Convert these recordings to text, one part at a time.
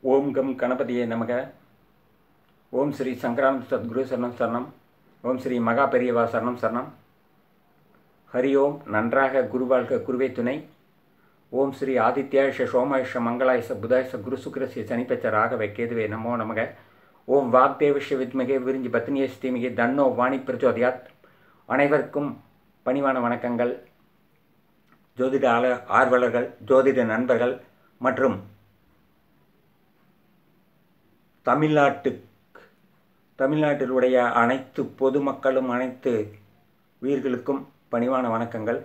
ஓம் come கணபதியே நமக ஓம் ஸ்ரீ சங்கராம் சத்குரு சரணம் சரணம் ஓம் ஸ்ரீ மகா பெரியவா சரணம் சரணம் ஹரி ஓம் நன்றாக குருவாழ்க குருவே துணை ஓம் ஸ்ரீ ஆதித்யாயஷ சோமாயஷ மங்களாயச புதாயச குரு சுக்கிரசிய சனிப்பச்ச ராகவே கேதுவே நமோ நமக ஓம் வாக்தேவிஷ வித்மகே விரிஞ்சி பத்னியே ஸ்ரீமிகே தன்னோ வாணி பிரச்சோதயாத் அனைவருக்கும் பணிவான வணக்கங்கள் ஜோதிட ஆல ஆர்வலர்கள் ஜோதிட நண்பர்கள் மற்றும் தமிழ்நாட்டு தமிழ்நாட்டிலுடைய அனைத்து பொதுமக்களும் அனைத்து உயிர்களுக்கும் பணிவான வணக்கங்கள்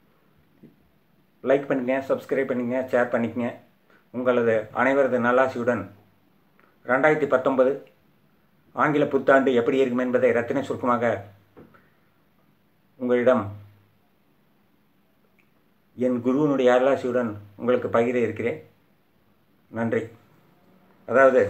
லைக் பண்ணுங்க சப்ஸ்கிரைப் பண்ணுங்க ஷேர் பண்ணிக்கங்க உங்களது அனைவரது நல்லாசியுடன் ரெண்டாயிரத்தி பத்தொன்பது ஆங்கில புத்தாண்டு எப்படி இருக்கும் என்பதை ரத்தின சுருக்கமாக உங்களிடம் என் குருவினுடைய அருளாசியுடன் உங்களுக்கு பகிர இருக்கிறேன் நன்றி அதாவது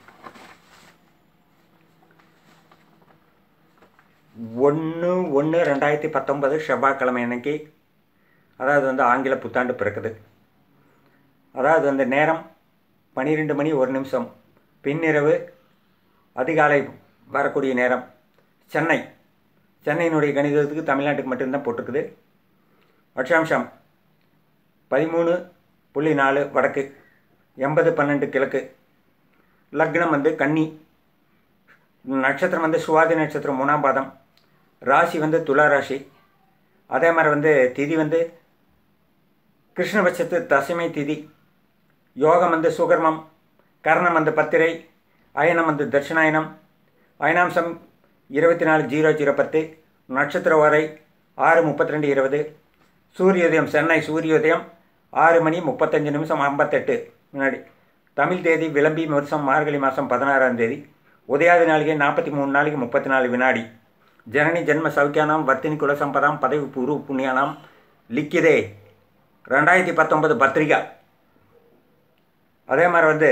ஒன்று ஒன்று ரெண்டாயிரத்தி பத்தொன்பது செவ்வாய்க்கிழமை அன்னைக்கு அதாவது வந்து ஆங்கில புத்தாண்டு பிறக்குது அதாவது வந்து நேரம் பன்னிரெண்டு மணி ஒரு நிமிஷம் பின்னிரவு அதிகாலை வரக்கூடிய நேரம் சென்னை சென்னையினுடைய கணிதத்துக்கு தமிழ்நாட்டுக்கு மட்டும்தான் போட்டிருக்குது அட்சாம்சம் பதிமூணு புள்ளி நாலு வடக்கு எண்பது பன்னெண்டு கிழக்கு லக்னம் வந்து கன்னி நட்சத்திரம் வந்து சுவாதி நட்சத்திரம் மூணாம் பாதம் ராசி வந்து துலா ராசி அதே மாதிரி வந்து திதி வந்து கிருஷ்ணபட்சத்து தசமை திதி யோகம் வந்து சுகர்மம் கர்ணம் வந்து பத்திரை அயனம் வந்து தட்சிணாயனம் அயனாம்சம் இருபத்தி நாலு ஜீரோ ஜீரோ பத்து நட்சத்திர வரை ஆறு முப்பத்தி ரெண்டு இருபது சூரியோதயம் சென்னை சூரியோதயம் ஆறு மணி முப்பத்தஞ்சு நிமிஷம் ஐம்பத்தெட்டு முன்னாடி தமிழ் தேதி விளம்பி வருஷம் மார்கழி மாதம் பதினாறாம் தேதி உதயாதி நாளிகை நாற்பத்தி மூணு நாளைக்கு முப்பத்தி நாலு வினாடி ஜனனி ஜென்ம சௌக்கியானாம் வர்த்தினி குலசம்பதாம் பதவி பூர்வ புண்ணியானாம் லிக்கிதே ரெண்டாயிரத்தி பத்தொன்பது பத்திரிகா அதே மாதிரி வந்து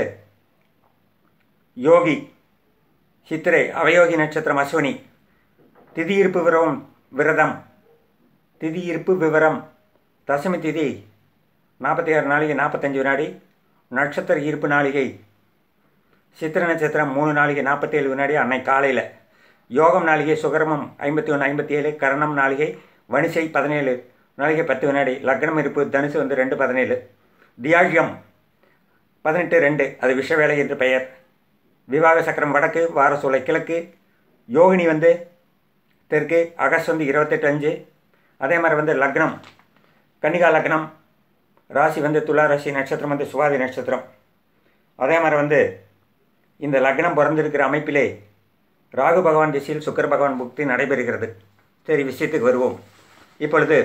யோகி சித்திரை அவயோகி நட்சத்திரம் அஸ்வினி திதி இருப்பு விரவம் விரதம் திதி இருப்பு விவரம் தசமி திதி நாற்பத்தி ஆறு நாளிகை நாற்பத்தஞ்சு வினாடி நட்சத்திர இருப்பு நாளிகை சித்திர நட்சத்திரம் மூணு நாளிகை நாற்பத்தேழு வினாடி அன்னை காலையில் யோகம் நாளிகை சுகரமம் ஐம்பத்தி ஒன்று ஐம்பத்தி ஏழு கரணம் நாளிகை வனிசை பதினேழு நாளிகை பத்து வினாடி லக்னம் இருப்பு தனுசு வந்து ரெண்டு பதினேழு தியாகியம் பதினெட்டு ரெண்டு அது விஷவேளை என்று பெயர் விவாக சக்கரம் வடக்கு வாரசூலை கிழக்கு யோகினி வந்து தெற்கு அகஸ்ட் வந்து இருபத்தெட்டு அஞ்சு அதே மாதிரி வந்து லக்னம் கன்னிகா லக்னம் ராசி வந்து துலா ராசி நட்சத்திரம் வந்து சுவாதி நட்சத்திரம் அதே மாதிரி வந்து இந்த லக்னம் பிறந்திருக்கிற அமைப்பிலே ராகு பகவான் திசையில் சுக்கர பகவான் புக்தி நடைபெறுகிறது சரி விஷயத்துக்கு வருவோம் இப்பொழுது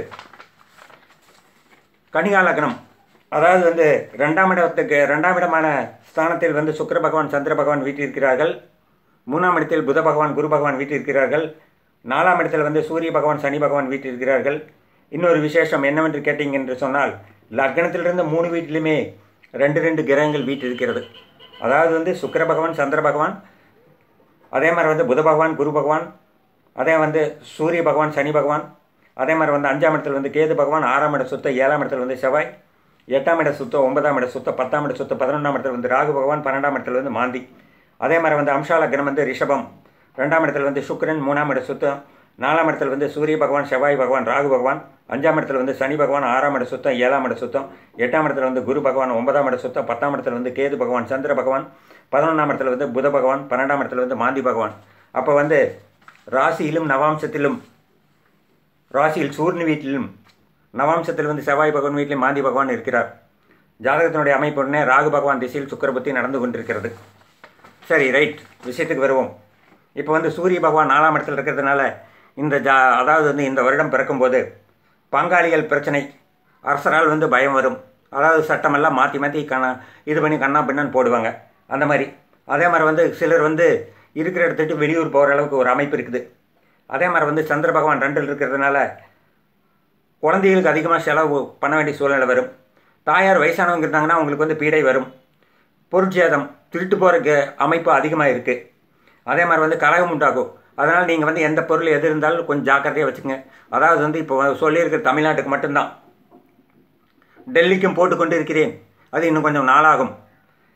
கன்னிகா லக்னம் அதாவது வந்து ரெண்டாம் இடத்துக்கு ரெண்டாம் இடமான ஸ்தானத்தில் வந்து சுக்கர பகவான் சந்திர பகவான் வீட்டிருக்கிறார்கள் மூணாம் இடத்தில் புத பகவான் குரு பகவான் வீட்டிருக்கிறார்கள் நாலாம் இடத்தில் வந்து சூரிய பகவான் சனி பகவான் வீட்டிருக்கிறார்கள் இன்னொரு விசேஷம் என்னவென்று கேட்டீங்க என்று சொன்னால் லக்னத்திலிருந்து மூணு வீட்டிலுமே ரெண்டு ரெண்டு கிரகங்கள் வீட்டிருக்கிறது அதாவது வந்து சுக்கர பகவான் சந்திர பகவான் அதே மாதிரி வந்து புத பகவான் குரு பகவான் அதே வந்து சூரிய பகவான் சனி பகவான் அதே மாதிரி வந்து அஞ்சாம் இடத்துல வந்து கேது பகவான் ஆறாம் இட சுத்த ஏழாம் இடத்துல வந்து செவ்வாய் எட்டாம் இட சுத்த ஒன்பதாம் இட சுத்த பத்தாம் இட சுத்த பதினொன்றாம் இடத்துல வந்து ராகு பகவான் பன்னெண்டாம் இடத்துல வந்து மாந்தி அதே மாதிரி வந்து அம்சாலக்னம் வந்து ரிஷபம் ரெண்டாம் இடத்துல வந்து சுக்கரன் மூணாம் இட சுத்தம் நாலாம் இடத்துல வந்து சூரிய பகவான் செவ்வாய் பகவான் ராகு பகவான் அஞ்சாம் இடத்துல வந்து சனி பகவான் ஆறாம் இட சுத்தம் ஏழாம் இட சுத்தம் எட்டாம் இடத்துல வந்து குரு பகவான் ஒன்பதாம் இட சுத்தம் பத்தாம் இடத்துல வந்து கேது பகவான் சந்திர பகவான் பதினொன்றாம் இடத்துல வந்து புத பகவான் பன்னெண்டாம் இடத்துல வந்து மாந்தி பகவான் அப்போ வந்து ராசியிலும் நவாம்சத்திலும் ராசியில் சூரியன் வீட்டிலும் நவாம்சத்தில் வந்து செவ்வாய் பகவான் வீட்டிலும் மாந்தி பகவான் இருக்கிறார் ஜாதகத்தினுடைய அமைப்பு உடனே ராகு பகவான் திசையில் சுக்கரபுத்தி நடந்து கொண்டிருக்கிறது சரி ரைட் விஷயத்துக்கு வருவோம் இப்போ வந்து சூரிய பகவான் நாலாம் இடத்துல இருக்கிறதுனால இந்த ஜா அதாவது வந்து இந்த வருடம் பிறக்கும்போது பங்காளிகள் பிரச்சனை அரசரால் வந்து பயம் வரும் அதாவது சட்டமெல்லாம் மாற்றி மாற்றி கண்ணா இது பண்ணி கண்ணா பின்னான்னு போடுவாங்க அந்த மாதிரி அதே மாதிரி வந்து சிலர் வந்து இருக்கிற இடத்துட்டு வெளியூர் போகிற அளவுக்கு ஒரு அமைப்பு இருக்குது அதே மாதிரி வந்து சந்திர பகவான் ரெண்டில் இருக்கிறதுனால குழந்தைகளுக்கு அதிகமாக செலவு பண்ண வேண்டிய சூழ்நிலை வரும் தாயார் வயசானவங்க இருந்தாங்கன்னா அவங்களுக்கு வந்து பீடை வரும் பொருட்சேதம் திருட்டு போகிற அமைப்பு அதிகமாக இருக்குது அதே மாதிரி வந்து கலகம் உண்டாகும் அதனால் நீங்கள் வந்து எந்த பொருள் எது இருந்தாலும் கொஞ்சம் ஜாக்கிரதையாக வச்சுங்க அதாவது வந்து இப்போ சொல்லியிருக்கிற தமிழ்நாட்டுக்கு மட்டும்தான் டெல்லிக்கும் போட்டுக்கொண்டு இருக்கிறேன் அது இன்னும் கொஞ்சம் நாளாகும்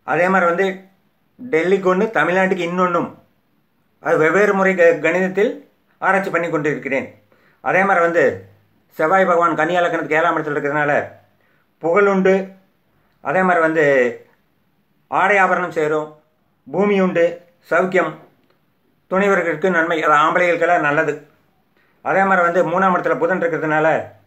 அதே மாதிரி வந்து டெல்லிக்கு ஒன்று தமிழ்நாட்டுக்கு இன்னொன்றும் அது வெவ்வேறு முறை க கணிதத்தில் ஆராய்ச்சி பண்ணி கொண்டு இருக்கிறேன் அதே மாதிரி வந்து செவ்வாய் பகவான் கன்னியா லக்னத்துக்கு ஏழாம் இடத்துல இருக்கிறதுனால புகழுண்டு அதே மாதிரி வந்து ஆடை ஆபரணம் சேரும் பூமி உண்டு சௌக்கியம் துணைவர்களுக்கு நன்மை அது ஆம்பளைகளுக்கெல்லாம் நல்லது அதே மாதிரி வந்து மூணாம் இடத்துல புதன் இருக்கிறதுனால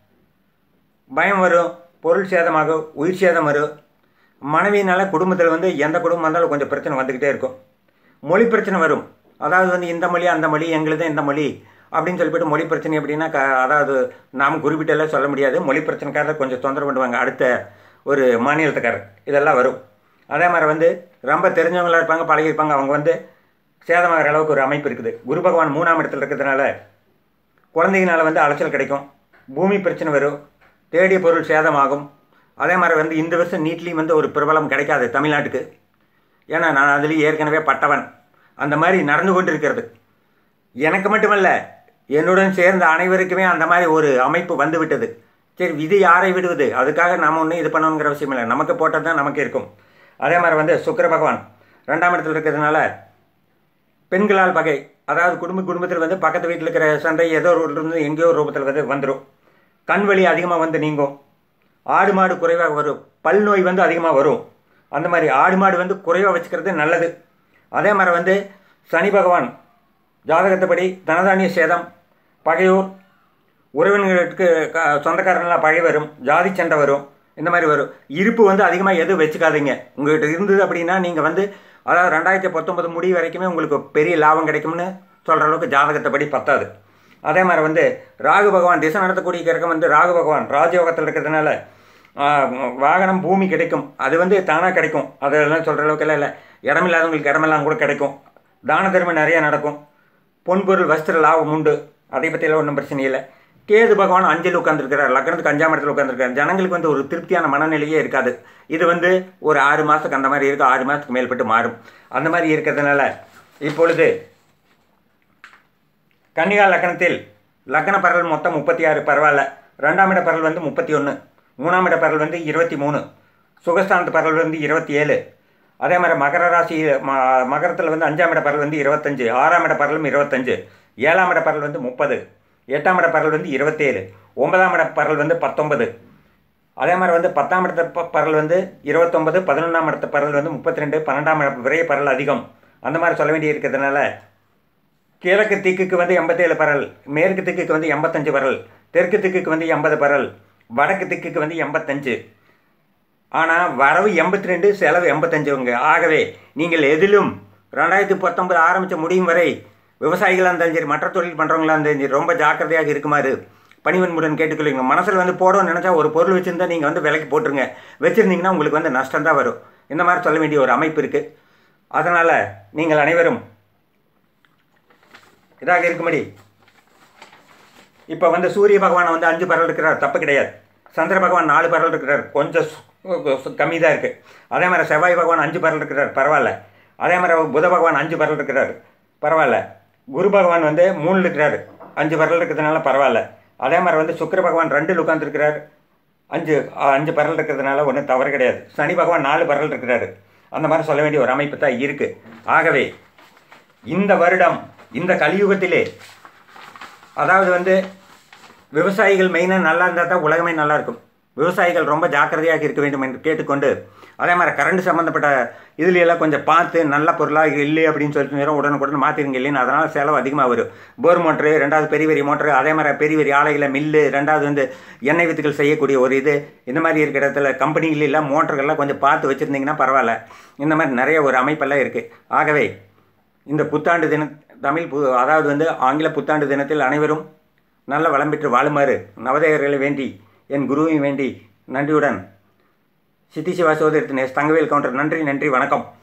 பயம் வரும் பொருள் சேதமாகும் உயிர் சேதம் வரும் மனைவியினால் குடும்பத்தில் வந்து எந்த குடும்பம் வந்தாலும் கொஞ்சம் பிரச்சனை வந்துக்கிட்டே இருக்கும் மொழி பிரச்சனை வரும் அதாவது வந்து இந்த மொழி அந்த மொழி எங்களுது இந்த மொழி அப்படின்னு சொல்லிவிட்டு மொழி பிரச்சனை எப்படின்னா க அதாவது நாம் குறிப்பிட்டெல்லாம் சொல்ல முடியாது மொழி பிரச்சனைக்காரர் கொஞ்சம் தொந்தரவு பண்ணுவாங்க அடுத்த ஒரு மாநிலத்துக்காரர் இதெல்லாம் வரும் அதே மாதிரி வந்து ரொம்ப தெரிஞ்சவங்களா இருப்பாங்க பழகியிருப்பாங்க அவங்க வந்து சேதமாகிற அளவுக்கு ஒரு அமைப்பு இருக்குது குரு பகவான் மூணாம் இடத்துல இருக்கிறதுனால குழந்தைங்கனால வந்து அலைச்சல் கிடைக்கும் பூமி பிரச்சனை வரும் தேடிய பொருள் சேதமாகும் அதே மாதிரி வந்து இந்த வருஷம் நீட்லேயும் வந்து ஒரு பிரபலம் கிடைக்காது தமிழ்நாட்டுக்கு ஏன்னா நான் அதுலேயும் ஏற்கனவே பட்டவன் அந்த மாதிரி நடந்து கொண்டு இருக்கிறது எனக்கு மட்டுமல்ல என்னுடன் சேர்ந்த அனைவருக்குமே அந்த மாதிரி ஒரு அமைப்பு வந்து விட்டது சரி விதி யாரை விடுவது அதுக்காக நாம் ஒன்றும் இது பண்ணணுங்கிற அவசியம் இல்லை நமக்கு போட்டது தான் நமக்கு இருக்கும் அதே மாதிரி வந்து சுக்கிர பகவான் ரெண்டாம் இடத்துல இருக்கிறதுனால பெண்களால் பகை அதாவது குடும்ப குடும்பத்தில் வந்து பக்கத்து வீட்டில் இருக்கிற சண்டை ஏதோ ஒரு இருந்து எங்கேயோ ஒரு ரூபத்தில் வந்து வந்துடும் கண் வலி அதிகமாக வந்து நீங்கும் ஆடு மாடு குறைவாக வரும் பல் நோய் வந்து அதிகமாக வரும் அந்த மாதிரி ஆடு மாடு வந்து குறைவாக வச்சுக்கிறது நல்லது அதே மாதிரி வந்து சனி பகவான் ஜாதகத்தைப்படி தனதானிய சேதம் பகையூர் உறவினர்களுக்கு க- சொந்தக்காரங்களாம் பகை வரும் ஜாதி சண்டை வரும் இந்த மாதிரி வரும் இருப்பு வந்து அதிகமாக எதுவும் வச்சுக்காதீங்க உங்கள்கிட்ட இருந்தது அப்படின்னா நீங்கள் வந்து அதாவது ரெண்டாயிரத்தி பத்தொன்பது முடிவு வரைக்குமே உங்களுக்கு பெரிய லாபம் கிடைக்கும்னு சொல்கிற அளவுக்கு ஜாதகத்தைப்படி பத்தாது அதே மாதிரி வந்து ராகு பகவான் திசை நடத்தக்கூடிய கிரகம் வந்து ராகு பகவான் ராஜயோகத்தில் இருக்கிறதுனால ஆ, வாகனம் பூமி கிடைக்கும் அது வந்து தானாக கிடைக்கும் அதெல்லாம் சொல்கிற அளவுக்குலாம் இல்லை இடமில்லாதவங்களுக்கு இடமெல்லாம் கூட கிடைக்கும் தான தர்மம் நிறையா நடக்கும் பொன்பொருள் வஸ்திர லாபம் உண்டு அதை பற்றியெல்லாம் ஒன்றும் பிரச்சனை இல்லை கேது பகவான் அஞ்சல் உட்காந்துருக்கிறார் லக்னத்துக்கு அஞ்சாம் இடத்துல உட்காந்துருக்காரு ஜனங்களுக்கு வந்து ஒரு திருப்தியான மனநிலையே இருக்காது இது வந்து ஒரு ஆறு மாதத்துக்கு அந்த மாதிரி இருக்கும் ஆறு மாதத்துக்கு மேல்பட்டு மாறும் அந்த மாதிரி இருக்கிறதுனால இப்பொழுது கன்னிகா லக்னத்தில் லக்ன பரல் மொத்தம் முப்பத்தி ஆறு பரவாயில்ல ரெண்டாம் இட பரல் வந்து முப்பத்தி ஒன்று மூணாம் இட பரல் வந்து இருபத்தி மூணு சுகஸ்தானத்து பரல் வந்து இருபத்தி ஏழு அதே மாதிரி மகர ராசி ம மகரத்தில் வந்து அஞ்சாம் இட பரல் வந்து இருபத்தஞ்சு ஆறாம் இட பரலும் இருபத்தஞ்சு ஏழாம் இட பரல் வந்து முப்பது எட்டாம் இட பரல் வந்து இருபத்தேழு ஒன்பதாம் இட பரல் வந்து பத்தொன்பது அதே மாதிரி வந்து பத்தாம் இடத்த ப- பரல் வந்து இருபத்தொன்பது பதினொன்றாம் இடத்த பரல் வந்து முப்பத்தி ரெண்டு பன்னெண்டாம் இட விரைய பரல் அதிகம் அந்த மாதிரி சொல்ல வேண்டி இருக்கிறதுனால கிழக்கு திக்குக்கு வந்து எண்பத்தேழு பரல் மேற்கு திக்குக்கு வந்து எண்பத்தஞ்சு பரல் தெற்கு திக்குக்கு வந்து எண்பது பரல் வடக்கு திக்குக்கு வந்து எண்பத்தஞ்சு ஆனால் வரவு எண்பத்தி ரெண்டு செலவு எண்பத்தஞ்சுங்க ஆகவே நீங்கள் எதிலும் ரெண்டாயிரத்தி பத்தொன்பது ஆரம்பித்த முடியும் வரை விவசாயிகளாக இருந்தாலும் சரி மற்ற தொழில் பண்ணுறவங்களா இருந்தாலும் சரி ரொம்ப ஜாக்கிரதையாக இருக்குமாறு பணிவன்முடன் கேட்டுக்கொள்ளுங்க மனசில் வந்து போடணும்னு நினச்சா ஒரு பொருள் வச்சுருந்தா நீங்கள் வந்து விலைக்கு போட்டுருங்க வச்சுருந்தீங்கன்னா உங்களுக்கு வந்து நஷ்டம் தான் வரும் இந்த மாதிரி சொல்ல வேண்டிய ஒரு அமைப்பு இருக்குது அதனால் நீங்கள் அனைவரும் இதாக இருக்கும்படி இப்போ வந்து சூரிய பகவான் வந்து அஞ்சு பரல் இருக்கிறார் தப்பு கிடையாது சந்திர பகவான் நாலு பரல் இருக்கிறார் கொஞ்சம் கம்மி தான் இருக்குது அதே மாதிரி செவ்வாய் பகவான் அஞ்சு பரல் இருக்கிறார் பரவாயில்ல அதே மாதிரி புத பகவான் அஞ்சு பரல் இருக்கிறார் பரவாயில்ல குரு பகவான் வந்து மூணில் இருக்கிறார் அஞ்சு பரல் இருக்கிறதுனால பரவாயில்ல அதே மாதிரி வந்து சுக்கிர பகவான் ரெண்டில் உட்காந்துருக்கிறார் அஞ்சு அ- அஞ்சு பரல் இருக்கிறதுனால ஒன்றும் தவறு கிடையாது சனி பகவான் நாலு பரல் இருக்கிறாரு அந்த மாதிரி சொல்ல வேண்டிய ஒரு அமைப்பு தான் இருக்குது ஆகவே இந்த வருடம் இந்த கலியுகத்திலே அதாவது வந்து விவசாயிகள் மெயினாக நல்லா இருந்தால் தான் உலகமே நல்லா இருக்கும் விவசாயிகள் ரொம்ப ஜாக்கிரதையாக இருக்க வேண்டும் என்று கேட்டுக்கொண்டு அதே மாதிரி கரண்ட் சம்மந்தப்பட்ட இதுல எல்லாம் கொஞ்சம் பார்த்து நல்ல பொருளாக இல்லை அப்படின்னு சொல்லிட்டு நேரம் உடனுக்குடன் மாற்றிருங்க இல்லைன்னு அதனால் செலவு அதிகமாக வரும் போர் மோட்ரு ரெண்டாவது பெரிய பெரிய மோட்ரு அதே மாதிரி பெரிய பெரிய ஆலைகளை மில்லு ரெண்டாவது வந்து எண்ணெய் வித்துக்கள் செய்யக்கூடிய ஒரு இது இந்த மாதிரி இருக்கிற இடத்துல கம்பெனிகளெல்லாம் மோட்டர்கள்லாம் கொஞ்சம் பார்த்து வச்சுருந்தீங்கன்னா பரவாயில்ல இந்த மாதிரி நிறைய ஒரு அமைப்பெல்லாம் இருக்குது ஆகவே இந்த புத்தாண்டு தின தமிழ் பு அதாவது வந்து ஆங்கில புத்தாண்டு தினத்தில் அனைவரும் நல்ல வளம் பெற்று வாழுமாறு நவதேவர்களை வேண்டி என் குருவையும் வேண்டி நன்றியுடன் சித்தி சிவா சோதரி தினேஷ் தங்கவேல் கவுண்டர் நன்றி நன்றி வணக்கம்